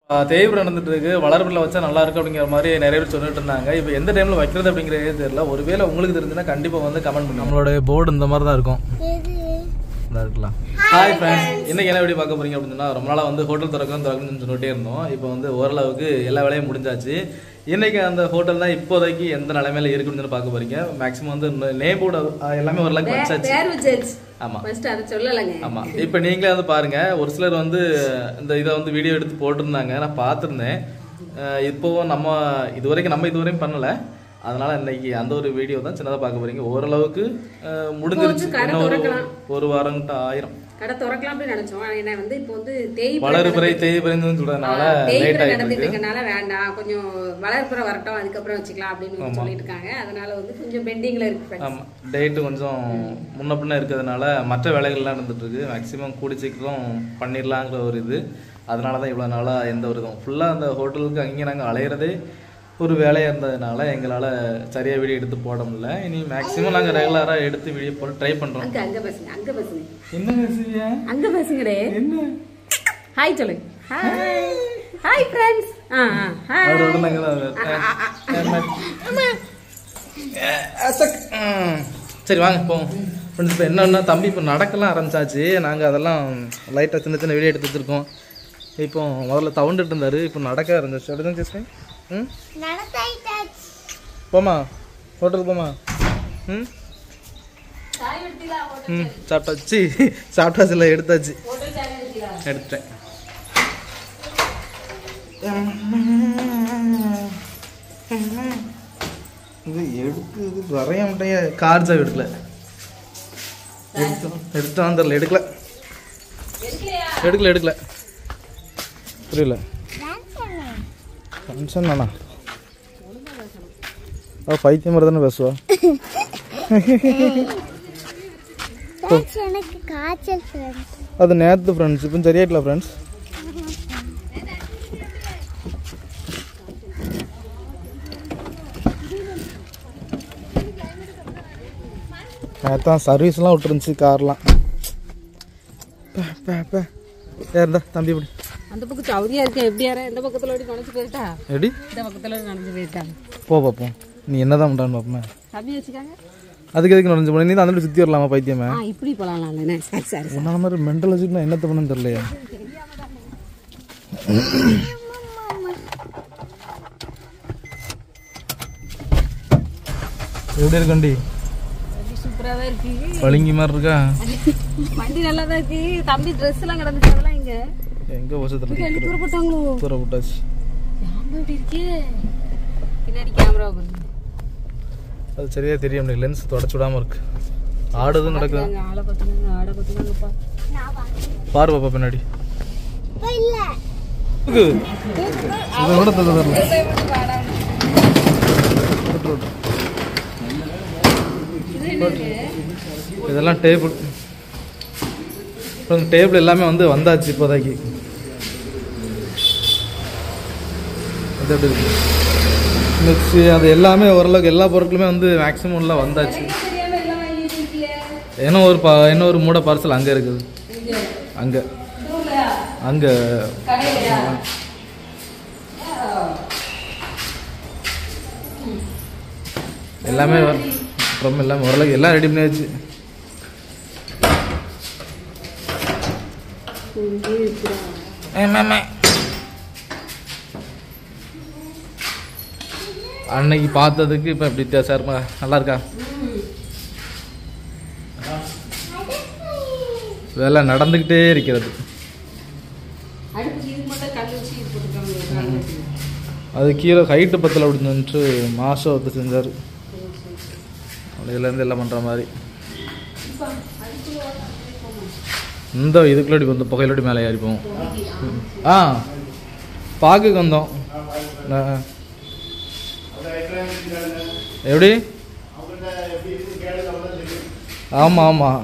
தேய்வு நடந்துட்டு இருக்கு வளர்பில் வச்சா நல்லா இருக்கும் அப்படிங்கிற மாதிரி நிறைய பேர் சொல்லிட்டு இருந்தாங்க இப்போ எந்த டைம்ல வைக்கிறது அப்படிங்கிறதே தெரியல ஒருவேளை உங்களுக்கு தெரிஞ்சுன்னா கண்டிப்பா வந்து கமெண்ட் பண்ணுங்க நம்மளோட போர்டு இந்த மாதிரி தான் இருக்கும் இதா இருக்கலாம் ஹாய் ஃப்ரெண்ட்ஸ் இன்னைக்கு என்ன வீடியோ பார்க்க போறீங்க அப்படின்னா ரொம்ப நாளாக வந்து ஹோட்டல் திறக்கணும் திறக்கணும்னு சொல்லிட்டே இருந்தோம் இப்போ வந்து ஓரளவுக்கு எல்லா வேலையும் முடிஞ்சாச்சு இன்னைக்கு அந்த ஹோட்டல் தான் இப்போதைக்கு எந்த நிலைமையில இருக்குன்னு சொல்லி பார்க்க போறீங்க மேக்ஸிமம் வந்து நேம் போர்டு எல்லாமே ஓரளவுக்கு வச்சாச்சு பேர் வச்சாச்சு ஆமா ஃபர்ஸ்ட் அதை சொல்லலைங்க ஆமா இப்போ நீங்களே வந்து பாருங்க ஒரு சிலர் வந்து இந்த இதை வந்து வீடியோ எடுத்து போட்டிருந்தாங்க நான் பார்த்துருந்தேன் அஹ் இப்போவும் நம்ம இதுவரைக்கும் நம்ம இதுவரையும் பண்ணல அதனால இன்னைக்கு அந்த ஒரு வீடியோ தான் சின்னதாக பார்க்க போறீங்க ஓரளவுக்கு அஹ், முடிஞ்சிருச்சு கடை இன்னும் ஒரு திறக்கலாம். ஒரு வாரம் கிட்ட ஆயிரம் கடை திறக்கலாம் அப்படின்னு நினைச்சோம் ஆனா என்ன வந்து இப்போ வந்து தேய் வளர்பிறை தேய்பிறைன்னு சொல்றதுனால லேட் தேய்பிறை ஆயிட்டு நடந்துட்டு இருக்கு இருக்கனால வேண்டாம் கொஞ்சம் வளர்ப்புற வரட்டும் அதுக்கப்புறம் வச்சுக்கலாம் அப்படின்னு வந்து சொல்லிட்டு இருக்காங்க அதனால வந்து கொஞ்சம் பெண்டிங்ல இருக்கு friends. ஆமா டேட்டு கொஞ்சம் முன்ன பின்ன இருக்கிறதுனால மற்ற வேலைகள்லாம் நடந்துட்டு இருக்கு மேக்ஸிமம் கூடி சீக்கிரம் பண்ணிடலாங்கிற ஒரு இது அதனால தான் இவ்வளோ நாளாக எந்த ஒரு இதுவும் ஃபுல்லாக அந்த ஹோட்டலுக்கு அங்கேயும் நாங்கள் அலையிறதே ஒரு வேலையாக இருந்ததுனால எங்களால் சரியாக வீடியோ எடுத்து போட முடியல இனி மேக்ஸிமம் நாங்கள் ரெகுலராக எடுத்து வீடியோ போட ட்ரை பண்ணுறோம் அங்க அங்க பேசுங்க அங்க பேசுங்க என்ன மெசேஜ் அங்க பேசுங்கடே என்ன ஹாய் சொல்லுங்க ஹாய் ஹாய் ஃப்ரெண்ட்ஸ் ஆ ஆ ஹாய் அவரோட நாங்கள் ம். சரி வாங்க போவோம் ஃப்ரெண்ட்ஸ் இப்போ என்னன்னா தம்பி இப்போ நடக்கலாம் ஆரம்பிச்சாச்சு நாங்கள் அதெல்லாம் லைட்டாக சின்ன சின்ன வீடியோ எடுத்து வச்சிருக்கோம் இப்போ முதல்ல தவண்டுட்டு இருந்தாரு இப்போ நடக்க ஆரம்பிச்சு அப்படிதான் சேஸ்கை ம் போமா ஹோட்டல் போமா ம் ம் சாப்பிட்டாச்சு சாப்பிட்டாச்சு இல்லை எடுத்தாச்சு எடுத்துட்டேன் இது எடுக்கு இது வரைய மாட்டேங்க கார் சாவி எடுக்கல எடுத்தோம் எடுத்தோம் தெரில எடுக்கல எடுக்கல எடுக்கல புரியல ஃபங்க்ஷன் தானா அவ பைத்தியம் மாதிரி தானே பேசுவா எனக்கு காய்ச்சல் ஃப்ரெண்ட்ஸ் அது நேற்று ஃப்ரெண்ட்ஸ் இப்போ சரியாயிட்டல ஃப்ரெண்ட்ஸ் நேத்தான் சர்வீஸ்லாம் விட்டுருந்துச்சு கார்லாம் ஏறா தம்பி இப்படி அந்த பக்கம் சௌரியா இருக்கேன் எப்படி யாரா இந்த பக்கத்துல ஓடி நுழைச்சு போயிட்டா எப்படி இந்த பக்கத்துல ஓடி நுழைஞ்சு போயிட்டாங்க போ பார்ப்போம் நீ என்னதான் பண்ணுறான்னு பார்ப்போமே தம்பி வச்சுக்காங்க அதுக்கு எதுக்கு நுழைஞ்சு போன நீ தான் அந்த சுற்றி வரலாமா பைத்தியமே ஆ இப்படி போலாம்ல சரி சரி உன்னால மாதிரி மென்டல் வச்சுக்கு நான் என்னத்த பண்ணு தெரியலையா எப்படி இருக்கண்டி சூப்பரா தான் இருக்கு பளிங்கி மாதிரி இருக்கா வண்டி நல்லா தான் இருக்கு தம்பி ட்ரெஸ் எல்லாம் கிடந்துச்சு அதெல்லாம் இங்க எங்க வருஷத்துல ரெண்டு தூரம் போட்டாங்களோ தூர போட்டாச்சு ஜாம்பு எப்படி இருக்கு பின்னாடி கேமரா பாருங்க அது சரியா தெரிய முடியல லென்ஸ் தொடச்சு விடாம இருக்கு ஆடுதும் நடக்குது அங்க ஆளை பார்த்துனாங்க ஆடை பார்த்துனாங்கப்பா பாரு பாப்பா பின்னாடி இப்போ இல்ல இருக்கு. இதை விட தள்ள தரல விட்டு விட்டு. இதெல்லாம் டேபிள் டேபிள் எல்லாமே வந்து வந்தாச்சு இப்போதைக்கு அது எப்படி இருக்கு மிக்ஸி அது எல்லாமே ஓரளவுக்கு எல்லா பொருட்களுமே வந்து மேக்ஸிமம் எல்லாம் வந்தாச்சு இன்னும் ஒரு பா இன்னும் ஒரு மூட பார்சல் அங்கே இருக்குது அங்கே அங்கே எல்லாமே வர- அப்புறம் எல்லாமே ஓரளவுக்கு எல்லாம் ரெடி பண்ணியாச்சு ஏம்மாம்மா. அன்னைக்கு பார்த்ததுக்கு இப்போ எப்படி வித்தியாசம் இருப்பா நல்லா இருக்கா வேலை நடந்துக்கிட்டே இருக்கிறது அடுப்புக்கு இது மட்டும் கல் வச்சு இது போட்டுருக்காங்க அது கீழே ஹைட்டு பத்தில் அப்படி நின்று மாதம் ஒருத்தர் செஞ்சார் அதுலேருந்து எல்லாம் பண்ணுற மாதிரி இந்த இதுக்குள்ளடி வந்து புகையிலடி மேலே ஏறிப்போம் ஆ பார்க்குக்கு வந்தோம் ஆ. எப்படி ஆமாம் ஆமாம்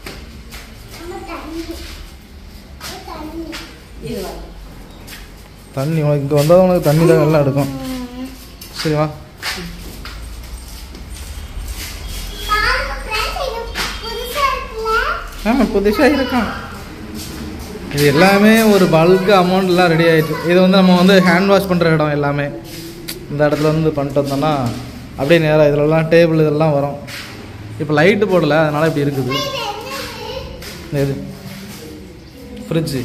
தண்ணி உனக்கு இங்கே வந்தால் உனக்கு தண்ணி தான் எல்லாம் எடுக்கும் சரி வா பாருங்க ஃப்ரெண்ட்ஸ் இது புதுசா இருக்குல்ல ஆ புதுசாக இருக்கான் இது எல்லாமே ஒரு பல்க் அமௌண்ட் எல்லாம் ரெடி ஆயிட்டு இது வந்து நம்ம வந்து ஹேண்ட் வாஷ் பண்ணுற இடம் எல்லாமே இந்த இடத்துல வந்து பண்ணிட்டு வந்தோம்னா அப்படியே நேராக இதுலலாம் டேபிள் இதெல்லாம் வரும் இப்போ லைட்டு போடல அதனால இப்படி இருக்குது இது ஃப்ரிட்ஜு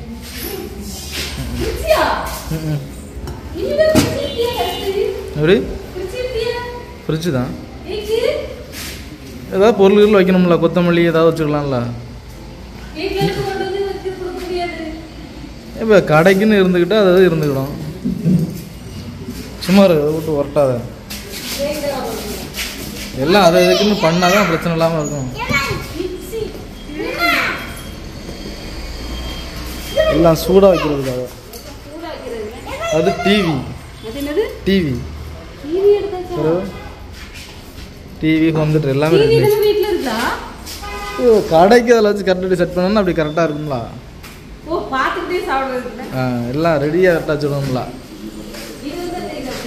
எப்படி ஃப்ரிட்ஜு தான் ஏதாவது பொருள்கள் வைக்கணும்ல கொத்தமல்லி ஏதாவது வச்சுக்கலாம்ல இப்போ கடைக்குன்னு இருந்துக்கிட்டா அது இருந்துக்கிடும் சும்மா இரு, அதை விட்டு ஒரட்டாத எல்லாம் அதை இதுக்குன்னு பண்ணாதான் பிரச்சனை இல்லாமல் இருக்கும் எல்லாம் சூடாக வைக்கிறதுக்காக அது டிவி டிவி டிவி வந்துட்டு எல்லாமே இருக்கு வீட்டுல இருக்கா ஐயோ, கடைக்கு அதில் வச்சு கரெக்டாக செட் பண்ணோம்னா அப்படி கரெக்டாக இருக்கும்ல ஓ பாத்துக்கிட்டே சாப்பிடுறது ஆ, எல்லாம் ரெடியாக கரெக்டாக வச்சுக்கணும்ல இது வந்து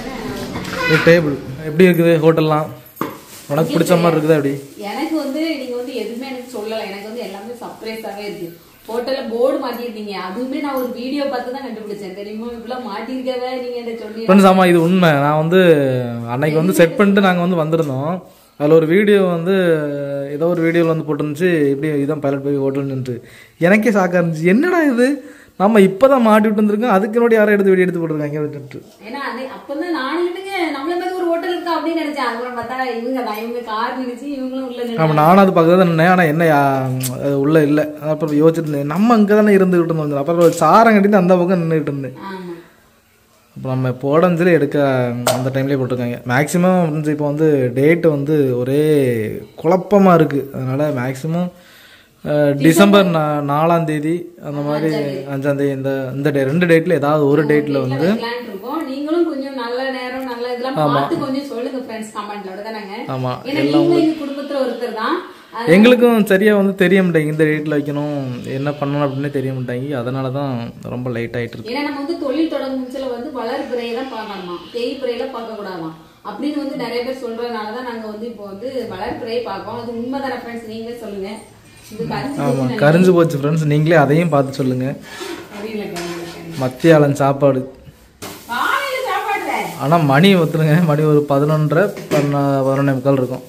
தெரியல இது டேபிள் எப்படி இருக்குது ஹோட்டல்லாம் உனக்கு பிடிச்ச மாதிரி இருக்குதா எப்படி எனக்கு வந்து நீங்க வந்து எதுவுமே எனக்கு சொல்லல எனக்கு வந்து எல்லாமே சர்ப்ரைஸாவே இருக்கு ஹோட்டல்ல போர்டு மாட்டிருந்தீங்க அதுவுமே நான் ஒரு வீடியோ பார்த்து தான் கண்டுபிடிச்சேன் தெரியுமா இவ்வளவு மாட்டிருக்கவே நீங்க என்ன சொல்லி ஃப்ரெண்ட்ஸ் ஆமாம் இது உண்மை நான் வந்து அன்னைக்கு வந்து செட் பண்ணிட்டு நாங்கள் வந்து வந்திருந்தோம் அதில் ஒரு வீடியோ வந்து ஏதோ ஒரு வீடியோவில் வந்து போட்டுருந்துச்சு இப்படி இதான் பைலட் போய் ஹோட்டல்னுட்டு எனக்கே ஷாக்காக இருந்துச்சு என்னடா இது நம்ம இப்போ தான் மாட்டி விட்டு வந்திருக்கோம் அதுக்கு முன்னாடி யாரும் எடுத்து வீடியோ எடுத்து போட்டிருக்காங்க அப்படின்ட்டு ஏன்னா அது அப்பதான் நானும் இருந்துங்க நம்மள மாதிரி ஒரு ஹோட்டல் இருக்கா அப்படின்னு நினைச்சேன் அதுக்கப்புறம் பார்த்தா இவங்க தான் இவங்க கார் நினைச்சு இவங்களும் உள்ள நின்னு ஆமாம் நானும் அது பக்கத்தில் தான் நின்னேன் ஆனால் என்ன யா- அது உள்ளே இல்லை அப்புறம் யோசிச்சிருந்தேன் நம்ம அங்கே தானே இருந்துகிட்டு இருந்தோம் அப்புறம் ஒரு சாரம் கட்டிட்டு அந்த பக்கம் நின்றுட்டு இருந்தேன் ஆமா இப்போ நம்ம போடஞ்சலி எடுக்க அந்த டைம்லேயே போட்டிருக்காங்க மேக்ஸிமம் வந்து இப்போ வந்து டேட்டு வந்து ஒரே குழப்பமாக இருக்குது அதனால் மேக்ஸிமம் டிசம்பர் நா- நாலாம் தேதி அந்த மாதிரி அஞ்சாம் தேதி இந்த இந்த டே ரெண்டு டேட்டில் ஏதாவது ஒரு டேட்டில் வந்து வைக்கலாம்னு இருக்கோம் நீங்களும் கொஞ்சம் நல்ல நேரம் நல்ல இதெல்லாம் பார்த்து கொஞ்சம் சொல்லுங்க ஃப்ரெண்ட்ஸ் கமெண்ட்ல தானங்க ஆமாம் ஏன்னா நீங்களும் எங்க குடும்பத்துல ஒருத்தர் தான் அது- எங்களுக்கும் சரியாக வந்து தெரிய மாட்டேங்க இந்த டேட்டில் வைக்கணும் என்ன பண்ணணும் அப்படின்னு தெரிய மாட்டேங்க அதனால தான் ரொம்ப லைட் ஆகிட்டு இருக்கு ஏன்னா நம்ம வந்து தொழில் தொடங்குச்சுல வந்து வளர் பிறையை தான் பார்க்கணுமா தேய் பிறையில பார்க்க கூடாதாம் அப்படின்னு வந்து நிறைய பேர் சொல்றதுனால தான் நாங்க வந்து இப்போ வந்து வளர் பிறையை பார்க்கோம் அது உண்மைதானே ஃப்ரெண்ட்ஸ் நீங்களே சொல்லுங்க இது கரிஞ்சு ஆமாம் கரிஞ்சு போச்சு ஃப்ரெண்ட்ஸ் நீங்களே அதையும் பார்த்து சொல்லுங்கள் தெரியல கேளுங்க. மத்தியாலம் சாப்பாடு காலையில சாப்பாடுல ஆனால் மணி ஒத்துருங்க மணி ஒரு பதினொன்றரை பண்ண பதினொன்னே முக்கால் இருக்கும்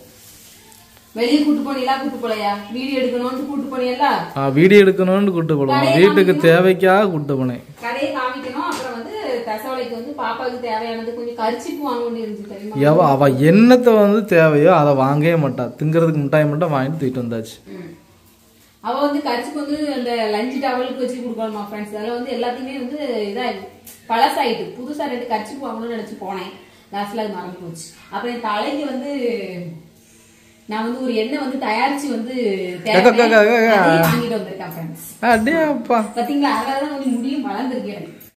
வெளியே கூட்டு போனீங்களா கூட்டு போலையா வீடியோ எடுக்கணும்னு கூட்டு போனீங்களா ஆ, வீடியோ எடுக்கணும்னு கூப்பிட்டு போனோம் வீட்டுக்கு தேவைக்காக கூப்பிட்டு போனேன் கடையை காமிக்கணும் அப்புறம் வந்து தசவளைக்கு வந்து பாப்பாவுக்கு தேவையானது கொஞ்சம் கரிச்சிப்பு வாங்கணும்னு இருந்துச்சு தெரியுமா எவ அவ என்னத்தை வந்து தேவையோ அதை வாங்கவே மாட்டா திங்கிறதுக்கு மிட்டாய் மட்டும் வாங்கிட்டு தூக்கிட்டு வந்தாச்சு ம். அவ வந்து கரிச்சிப்பு வந்து அந்த லஞ்ச் டவலுக்கு வச்சு கொடுக்கணுமா ஃப்ரெண்ட்ஸ் அதில் வந்து எல்லாத்தையுமே வந்து இதா பழசாயிட்டு புதுசா ரெண்டு கரிச்சிப்பு வாங்கணும்னு நினைச்சு போனேன் லாஸ்ட்ல அது மறந்து போச்சு அப்புறம் என் தலைக்கு வந்து நான் வந்து ஒரு எண்ணெய் வந்து தயாரிச்சு வந்து அக்கா, அக்கா, அக்கா, அக்கா. அதையும் வாங்கிட்டு வந்திருக்கேன் ஃப்ரெண்ட்ஸ் அடே அப்பா பாத்தீங்களா அதனால தான் கொஞ்சம் முடியும் வளர்ந்துருக்கு எனக்கு